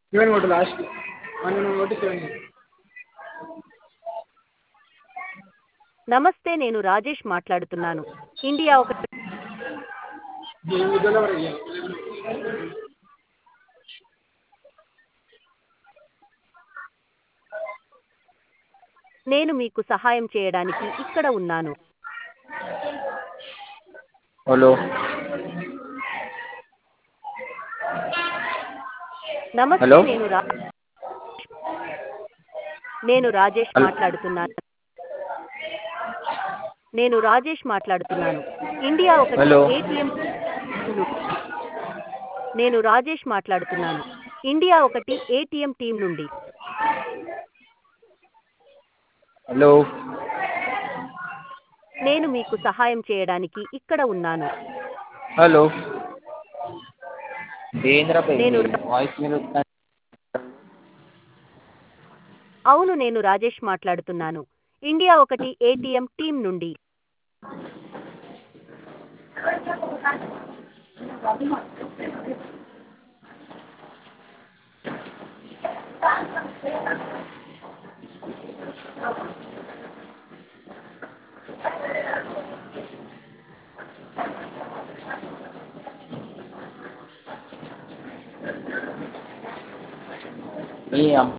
Seven కొట్టు last one కొట్టి seven నమస్తే నేను రాజేష్ మాట్లాడుతున్నాను ఇండియా ఒక నేను మీకు సహాయం చేయడానికి ఇక్కడ ఉన్నాను హలో నమస్తే హలో. నేను రా నేను రాజేష్ మాట్లాడుతున్నాను నేను రాజేష్ మాట్లాడుతున్నాను ఇండియా ఒక హలో. ఏటీఎం నేను రాజేష్ మాట్లాడుతున్నాను ఇండియా ఒకటి ఏటీఎం టీం నుండి హలో నేను మీకు సహాయం చేయడానికి ఇక్కడ ఉన్నాను హలో ఏంద్రా నేను- వాయిస్ మీద వస్తుంది. అవును నేను రాజేష్ మాట్లాడుతున్నాను ఇండియా ఒకటి ఏటీఎం టీం నుండి ఈ అమ్మ